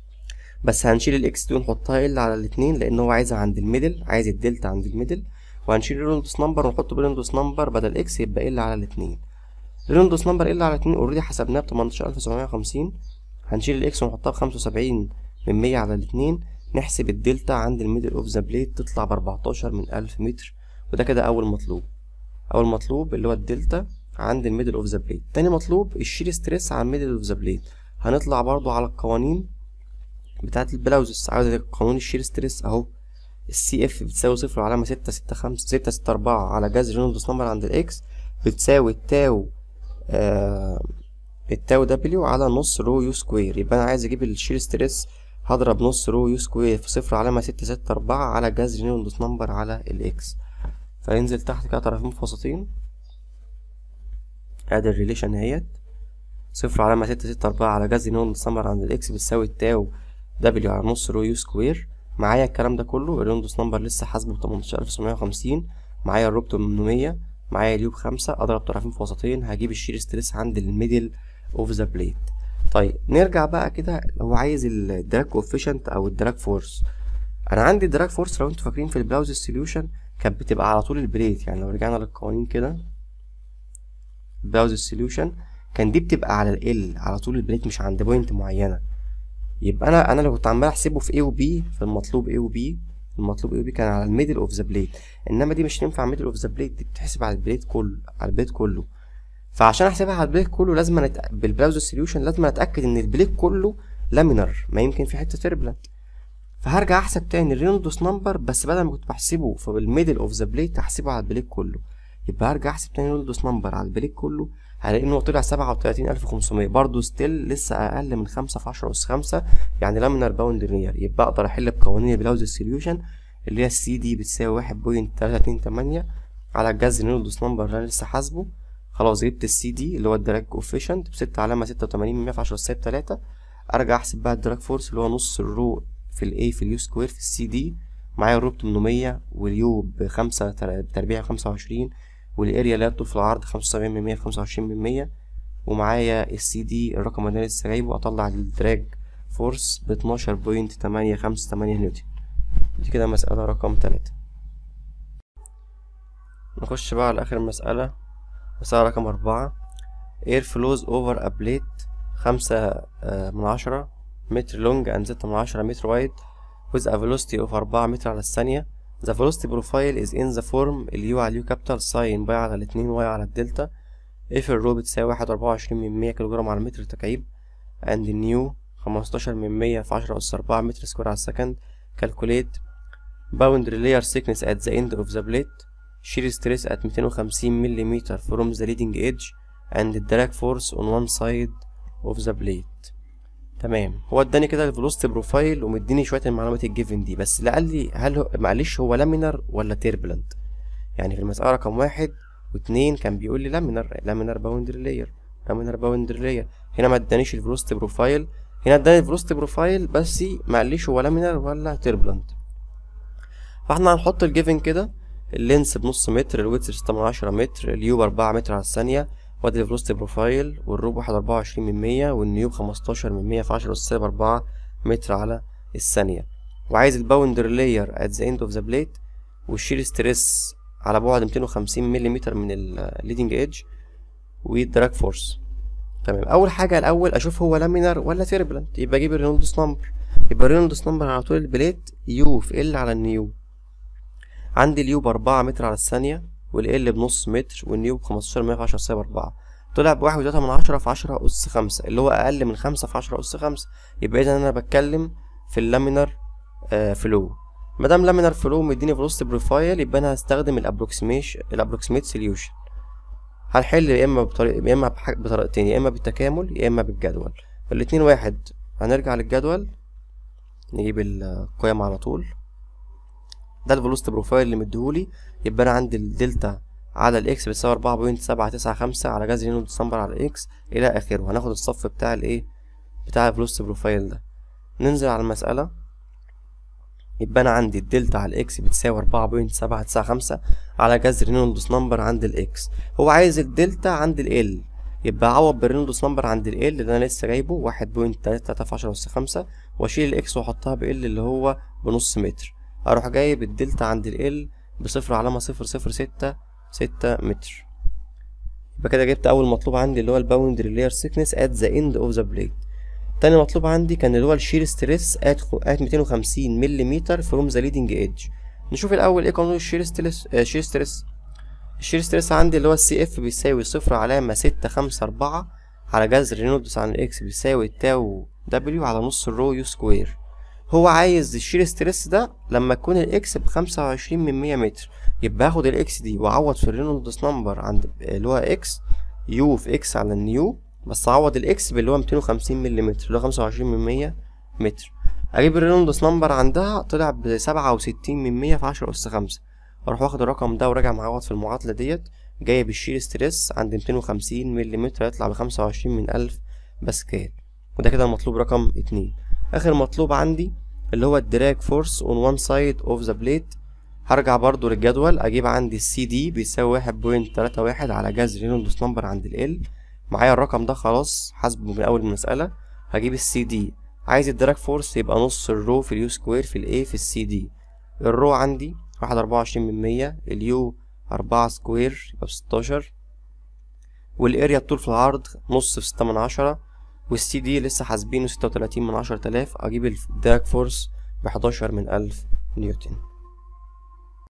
بس هنشيل الاكس دي ونحطها ال على الاتنين لان هو عايزها عند الميدل عايز الدلتا عند الميدل وهنشيل رينولدس نمبر ونحط برينولدس نمبر بدل اكس يبقى ال على الاتنين رينولدس نمبر ال على الاتنين اوريدي حسبناه بتمنتاشر الف سبعمية وخمسين هنشيل الاكس ونحطها بخمسة وسبعين من مية على الاتنين نحسب الدلتا عند الميدل اوف ذا بليت تطلع باربعتاشر من الف متر وده كده اول مطلوب اول مطلوب اللي هو الدلتا عند الميدل اوف ذا بليت تاني مطلوب الشير ستريس على الميدل اوف ذا بليت هنطلع برضو على القوانين بتاعت البلاوزس عاوز قانون الشير ستريس اهو السي اف بتساوي صفر وعلامة ستة ستة خمسة ستة ستة أربعة على جذر رينولدز نمبر عند الإكس بتساوي التاو آه التاو دبليو على نص رو يو سكوير يبقى أنا عايز أجيب الشير ستريس هضرب نص رو يو سكوير في صفر علامة ستة ستة أربعة على جذر رينولدز نمبر على الإكس فينزل تحت كده طرفين متوسطين ادي الريليشن اهيت صفر علامة ستة ستة أربعة على جذر رينولدز نمبر عند الإكس بتساوي التاو دبليو على نص رو يو سكوير معايا الكلام ده كله الريندوس نمبر لسه حاسبه بتمنتاشر ألف سبعمية وخمسين معايا الروب تمنمية معايا اليوب خمسة أضرب طرفين في وسطين هجيب الشير ستريس عند الميدل اوف ذا بليت طيب نرجع بقى كده لو عايز الدراج كوفيشنت أو الدراج فورس أنا عندي الدراج فورس لو انتوا فاكرين في البلاوز سوليوشن كانت بتبقى على طول البليت يعني لو رجعنا للقوانين كده البلاوز سوليوشن كان دي بتبقى على ال على طول البليت مش عند بوينت معينة يبقى انا انا لو كنت عمال احسبه في A و B في المطلوب A و B المطلوب A و B كان على الميدل اوف ذا بليت انما دي مش تنفع ميدل اوف ذا بليت دي بتحسب على البليت كله على البليت كله فعشان احسبها على البليت كله لازم أنت... بالبراوزر سوليوشن لازم اتاكد ان البليت كله لامينر ما يمكن في حته تربلنت فهرجع احسب تاني الرينولدوس نمبر بس بدل ما كنت بحسبه في الميدل اوف ذا بليت هحسبه على البليت كله يبقى هرجع احسب تاني الرينولدوس نمبر على البليت كله هلاقي انه طلع سبعة وتلاتين ألف وخمسمية برضه ستيل لسه أقل من خمسة في عشرة أس خمسة يعني لامينار باوند نير يبقى أقدر أحل بقوانين البلاوز سوليوشن اللي هي السي دي بتساوي واحد بوينت تلاتة اتنين تمانية على الجذر نيرودوس نمبر اللي أنا لسه حاسبه خلاص جبت السي دي اللي هو الدراج كوفيشنت بستة علامة ستة وتمانين من مية في عشرة أس تلاتة أرجع أحسب بقى الدراج فورس اللي هو نص الرو في الأي في اليو سكوير في السي دي معايا الرو بتمنمية واليو بخمسة بتربيع خمسة وعشرين والاريا اللي هي الطول في العرض خمسة وسبعين من مية في خمسة وعشرين من مية ومعايا السي دي الرقم اللي انا لسه جايبه اطلع الدراج فورس باتناشر بوينت تمانية خمسة تمانية نيوتن دي كده مسألة رقم تلاتة نخش بقى على آخر مسألة مسألة رقم أربعة air flows over a plate خمسة من عشرة متر لونج and ستة من عشرة متر وايد with a velocity of أربعة متر على الثانية the velocity profile is in the form اليو على اليو كابيتال ساين باي على الاتنين واي على الدلتا اف الرو بتساوي واحد أربعة وعشرين من مية كيلو جرام على متر تكعيب and نيو خمستاشر من مية في عشرة أس أربعة متر سكوير على السكند calculate boundary layer thickness at the end of the plate shear stress at 250 ملم from the leading edge and drag force on one side of the plate تمام هو اداني كده الفيلوسيتي بروفايل ومديني شويه المعلومات الجيفن دي بس لا قال لي هل هو معلش هو لامينر ولا تيربلنت يعني في المساله رقم واحد واتنين كان بيقول لي لامينر لامينر باوندري لاير لامينر باوندري لاير هنا ما ادانيش الفيلوسيتي بروفايل هنا اداني الفيلوسيتي بروفايل بس معلش هو لامينر ولا تيربلنت فاحنا هنحط الجيفن كده اللينس بنص متر الويتس ستة من عشرة متر اليو بأربعة متر على الثانية وادي الفيلوسيتي بروفايل والروب واحد أربعة وعشرين من مية والنيو بخمستاشر من مية في عشرة أس سالب أربعة متر على الثانية وعايز الباوندر لاير at the end of the plate والشير ستريس على بعد ميتين وخمسين مليمتر من الليدنج ايدج والدراج فورس تمام أول حاجة الأول أشوف هو لامينر ولا تيربلنت يبقى أجيب الرينولدس نمبر يبقى الرينولدس نمبر على طول البليت يو في ال على النيو عندي اليو بأربعة متر على الثانية والال بنص متر والنيو بخمستاشر مية في عشرة سالب أربعة طلع بواحد وتلاتة من عشرة في عشرة أس خمسة اللي هو أقل من خمسة في عشرة أس خمسة يبقى إذا أنا بتكلم في اللامينر آه فلو مادام لامينر فلو مديني فيلوسيتي بروفايل يبقى أنا هستخدم الأبروكسيميشن الأبروكسيميت سوليوشن هنحل يا إما بطريقة يا إما بحاجة بطريقتين يا إما بالتكامل يا إما بالجدول الاتنين واحد هنرجع للجدول نجيب القيم على طول ده الفيلوسيتي بروفايل اللي مديهولي يبقى انا عندي الدلتا على الاكس بتساوي أربعة بوينت سبعة تسعة خمسة على جذر يونت ديسمبر على الاكس الى اخره هناخد الصف بتاع الايه بتاع الفيلوسيتي بروفايل ده ننزل على المسألة يبقى انا عندي الدلتا على الاكس بتساوي أربعة بوينت سبعة تسعة خمسة على جذر رينولدس نمبر عند الاكس هو عايز الدلتا عند ال يبقى اعوض بالرينولدس نمبر عند ال اللي انا لسه جايبه واحد بوينت تلاتة تلاتة في عشرة أس خمسة واشيل الاكس واحطها بال اللي هو بنص متر اروح جايب الدلتا عند ال بصفر علامة صفر صفر ستة ستة متر يبقى كده جبت أول مطلوب عندي اللي هو الباوندري لاير سيكنس at the end of the blade تاني مطلوب عندي كان اللي هو الشير ستريس at at 250 مليمتر from the leading edge نشوف الأول ايه قانون الشير ستريس آه شير ستريس الشير ستريس عندي اللي هو السي اف بيساوي صفر علامة ستة خمسة أربعة على جذر رينولدز عن الاكس بيساوي تاو دبليو على نص الرو يو سكوير هو عايز الشير ستريس ده لما يكون الاكس بخمسة وعشرين من مية متر يبقى هاخد الاكس دي واعوض في الرينولدز نمبر عند اللي هو اكس يو في اكس على النيو بس اعوض الاكس باللي هو ميتين وخمسين ملي متر اللي هو خمسة وعشرين من مية متر اجيب الرينولدز نمبر عندها طلع بسبعة وستين من مية في عشرة اس خمسة اروح واخد الرقم ده وراجع معوض في المعادلة ديت جايب الشير ستريس عند ميتين وخمسين ملي متر هيطلع بخمسة وعشرين من ألف باسكال وده كده المطلوب رقم اتنين آخر مطلوب عندي اللي هو الدراج فورس اون وان سايد اوف ذا بليت هرجع برضو للجدول اجيب عندي السي دي بيساوي واحد بوينت تلاتة واحد على جذر رينولدز نمبر عند ال معايا الرقم ده خلاص حاسبه من اول المسألة هجيب السي دي عايز الدراج فورس يبقى نص الرو في اليو سكوير في الاي في السي دي الرو عندي واحد أربعة وعشرين من مية اليو أربعة سكوير يبقى بستاشر والاريا الطول في العرض نص في ستة من عشرة والسي دي لسه حاسبينه ستة وتلاتين من عشرة آلاف أجيب الدراج فورس بحداشر من ألف نيوتن